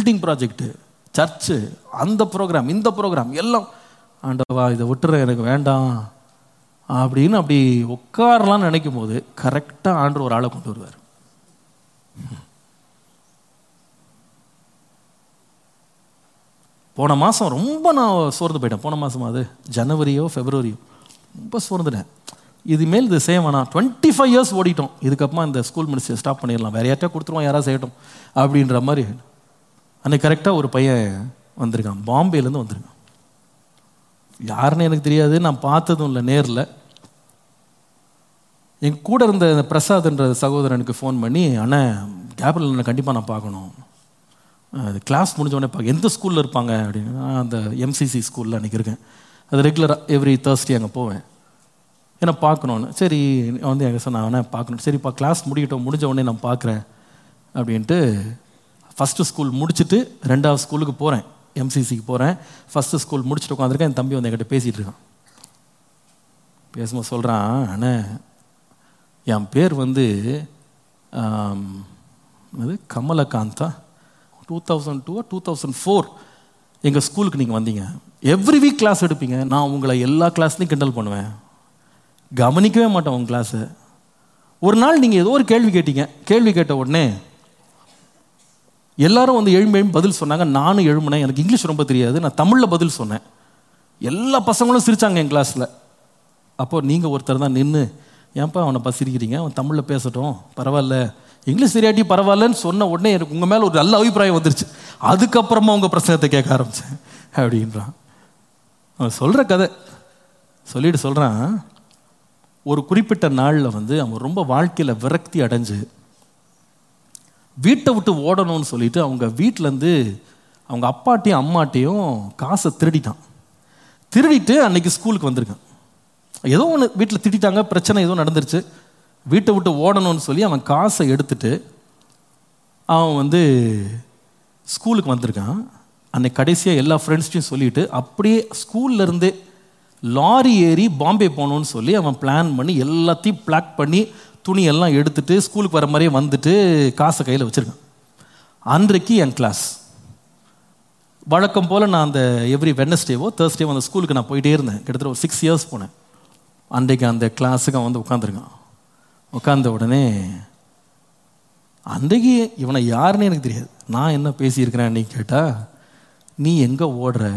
building project church அந்த program இந்த program எல்லாம் ஆண்டவா இதை விட்டுற எனக்கு வேண்டாம் அப்படின்னு அப்படி உட்காரலாம்னு நினைக்கும் போது கரெக்டாக ஆண்டு ஒரு ஆளை கொண்டு வருவார் போன மாதம் ரொம்ப நான் சோர்ந்து போயிட்டேன் போன மாதம் அது ஜனவரியோ ஃபெப்ரவரியோ ரொம்ப சோர்ந்துட்டேன் இதுமேல் இது செய்ய வேணாம் டுவெண்ட்டி ஃபைவ் இயர்ஸ் ஓடிட்டோம் இதுக்கப்புறமா இந்த ஸ்கூல் மினிஸ்டர் ஸ்டாப் பண்ணிடலாம் வேற யார்ட்டா கொடுத்துருவோம் யாராவது செய்யட்டும் அப்படின்ற மாதிரி அன்னைக்கு கரெக்டாக ஒரு பையன் வந்திருக்கான் பாம்பேலேருந்து வந்திருக்கான் யாருன்னு எனக்கு தெரியாது நான் பார்த்ததும் இல்லை நேரில் என் கூட இருந்த இந்த பிரசாத்ன்ற சகோதரனுக்கு ஃபோன் பண்ணி அண்ணன் கேபிள் என்ன கண்டிப்பாக நான் பார்க்கணும் அது கிளாஸ் முடிஞ்ச உடனே பார்க்க எந்த ஸ்கூலில் இருப்பாங்க அப்படின்னு நான் அந்த எம்சிசி ஸ்கூலில் அன்றைக்கி இருக்கேன் அது ரெகுலராக எவ்ரி தேர்ஸ்டே அங்கே போவேன் ஏன்னா பார்க்கணுன்னு சரி அவன் வந்து எங்கள் சொன்ன அவனை பார்க்கணும் சரிப்பா கிளாஸ் முடிக்கட்டும் முடிஞ்ச உடனே நான் பார்க்குறேன் அப்படின்ட்டு ஃபஸ்ட்டு ஸ்கூல் முடிச்சுட்டு ரெண்டாவது ஸ்கூலுக்கு போகிறேன் எம்சிசிக்கு போகிறேன் ஃபஸ்ட்டு ஸ்கூல் முடிச்சுட்டு உட்காந்துருக்கேன் என் தம்பி வந்து என்கிட்ட பேசிகிட்டு இருக்கான் பேசும்போது சொல்கிறான் அண்ணே என் பேர் வந்து ஆம், அது Kamalakanta two thousand two two thousand four எங்கள் ஸ்கூலுக்கு நீங்கள் வந்தீங்க எவ்ரி வீக் கிளாஸ் எடுப்பீங்க நான் உங்களை எல்லா கிளாஸ்லையும் கிண்டல் பண்ணுவேன் கவனிக்கவே மாட்டேன் உங்கள் கிளாஸை ஒரு நாள் நீங்கள் ஏதோ ஒரு கேள்வி கேட்டீங்க கேள்வி கேட்ட உடனே எல்லாரும் வந்து எழும்பி எழும்பி பதில் சொன்னாங்க நானும் எழும்பினேன் எனக்கு இங்கிலீஷ் ரொம்ப தெரியாது நான் தமிழில் பதில் சொன்னேன் எல்லா பசங்களும் சிரிச்சாங்க என் கிளாஸில் அப்போ நீங்கள் ஒருத்தர் தான் நின்று ஏன்ப்பா அவனை பசிரிக்கிறீங்க அவன் தமிழில் பேசட்டும் பரவாயில்ல இங்கிலீஷ் தெரியாட்டி பரவாயில்லன்னு சொன்ன உடனே எனக்கு உங்கள் மேலே ஒரு நல்ல அபிப்பிராயம் வந்துருச்சு அதுக்கப்புறமா உங்கள் பிரசங்கத்தை கேட்க ஆரம்பித்தேன் அப்படின்றான் அவன் சொல்கிற கதை சொல்லிட்டு சொல்கிறான் ஒரு குறிப்பிட்ட நாளில் வந்து அவன் ரொம்ப வாழ்க்கையில் விரக்தி அடைஞ்சு வீட்டை விட்டு ஓடணும்னு சொல்லிட்டு அவங்க வீட்டிலேருந்து அவங்க அப்பாட்டையும் அம்மாட்டையும் காசை திருடிட்டான் திருடிட்டு அன்னைக்கு ஸ்கூலுக்கு வந்திருக்கான் ஏதோ ஒன்று வீட்டில் திட்டிட்டாங்க பிரச்சனை ஏதோ நடந்துருச்சு வீட்டை விட்டு ஓடணும்னு சொல்லி அவன் காசை எடுத்துட்டு அவன் வந்து ஸ்கூலுக்கு வந்திருக்கான் அன்னைக்கு கடைசியாக எல்லா ஃப்ரெண்ட்ஸ்டையும் சொல்லிட்டு அப்படியே ஸ்கூல்ல இருந்தே லாரி ஏறி பாம்பே போகணும்னு சொல்லி அவன் பிளான் பண்ணி எல்லாத்தையும் பிளாக் பண்ணி துணி எல்லாம் எடுத்துட்டு ஸ்கூலுக்கு வர மாதிரியே வந்துட்டு காசை கையில் வச்சுருக்கான் அன்றைக்கு என் கிளாஸ் வழக்கம் போல் நான் அந்த எவ்ரி வெனஸ்டேவோ தேர்ஸ்டேவோ அந்த ஸ்கூலுக்கு நான் போயிட்டே இருந்தேன் கிட்டத்தட்ட ஒரு சிக்ஸ் இயர்ஸ் போனேன் அன்றைக்கு அந்த கிளாஸுக்கு அவன் வந்து உட்காந்துருக்கான் உட்காந்த உடனே அன்றைக்கு இவனை யாருன்னு எனக்கு தெரியாது நான் என்ன பேசியிருக்கிறேன் அன்னைக்கு கேட்டால் நீ எங்கே ஓடுற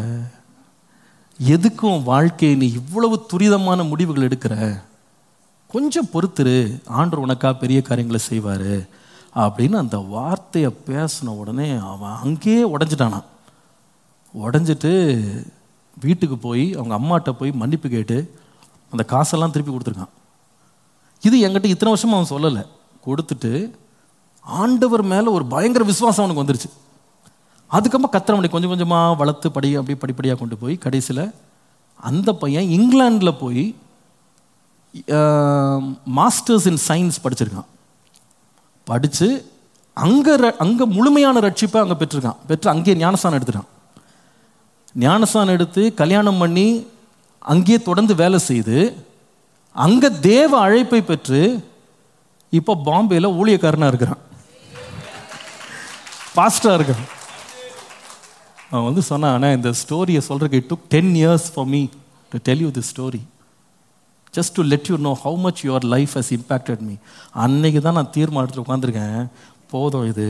எதுக்கும் வாழ்க்கையை நீ இவ்வளவு துரிதமான முடிவுகள் எடுக்கிற கொஞ்சம் பொறுத்துரு ஆண்டவர் உனக்கா பெரிய காரியங்களை செய்வார் அப்படின்னு அந்த வார்த்தையை பேசின உடனே அவன் அங்கேயே உடஞ்சிட்டானான் உடஞ்சிட்டு வீட்டுக்கு போய் அவங்க அம்மாட்ட போய் மன்னிப்பு கேட்டு அந்த காசெல்லாம் திருப்பி கொடுத்துருக்கான் இது என்கிட்ட இத்தனை வருஷமா அவன் சொல்லலை கொடுத்துட்டு ஆண்டவர் மேலே ஒரு பயங்கர விசுவாசம் அவனுக்கு வந்துருச்சு அதுக்கப்புறம் கத்திரமணி கொஞ்சம் கொஞ்சமாக வளர்த்து படி அப்படி படிப்படியாக கொண்டு போய் கடைசியில் அந்த பையன் இங்கிலாந்தில் போய் மாஸ்டர்ஸ் இன் சயின்ஸ் படிச்சிருக்கான் படித்து அங்கே அங்கே முழுமையான ரட்சிப்பை அங்கே பெற்றிருக்கான் பெற்று அங்கேயே ஞானஸ்தானம் எடுத்துட்டான் ஞானஸ்தானம் எடுத்து கல்யாணம் பண்ணி அங்கேயே தொடர்ந்து வேலை செய்து அங்கே தேவ அழைப்பை பெற்று இப்போ பாம்பேல ஊழியக்காரனாக இருக்கிறான் பாஸ்டராக இருக்கான் அவன் வந்து சொன்னான் ஆனால் இந்த ஸ்டோரியை சொல்கிறதுக்கு it took ten years for me to tell you the story just to let you know how much your life has impacted me அன்னைக்கு தான் நான் தீர்மானத்தில் உட்காந்துருக்கேன் போதும் இது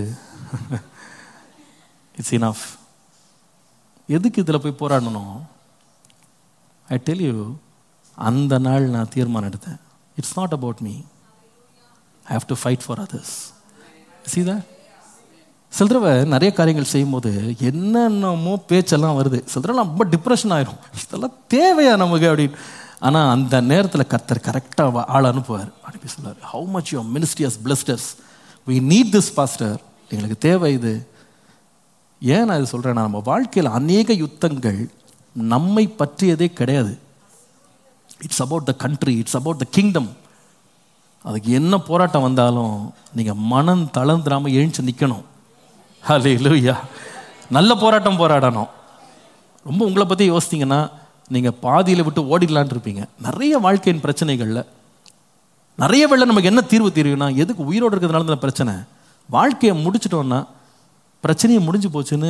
இட்ஸ் இனஃப் எதுக்கு இதில் போய் போராடணும் ஐ டெல் யூ அந்த நாள் நான் தீர்மானம் எடுத்தேன் it's not about me I have to fight for others Sita சில தடவை நிறைய காரியங்கள் செய்யும்போது என்னென்னமோ பேச்செல்லாம் வருது சில தடவை ரொம்ப டிப்ரெஷன் ஆயிரும் இதெல்லாம் தேவையா நமக்கு அப்படின்னு ஆனால் அந்த நேரத்தில் கர்த்தர் கரெக்டாக ஆள் அனுப்புவார் அனுப்பி சொல்லுவார் how much your ministry has blessed us we need this pastor எங்களுக்கு தேவை இது ஏன் நான் இது சொல்கிறேன்னா நம்ம வாழ்க்கையில் அநேக யுத்தங்கள் நம்மை பற்றியதே கிடையாது it's about the country it's about the kingdom அதுக்கு என்ன போராட்டம் வந்தாலும் நீங்கள் மனம் தளர்ந்துடாமல் எழுந்து நிற்கணும் ஹலே லூயா நல்ல போராட்டம் போராடணும் ரொம்ப உங்களை பற்றி யோசித்தீங்கன்னா நீங்கள் பாதியில் விட்டு ஓடிடலான் இருப்பீங்க நிறைய வாழ்க்கையின் பிரச்சனைகளில் நிறைய வேளை நமக்கு என்ன தீர்வு தெரியும்னா எதுக்கு உயிரோடு இருக்கிறதுனால தான் பிரச்சனை வாழ்க்கையை முடிச்சிட்டோன்னா பிரச்சனையை முடிஞ்சு போச்சுன்னு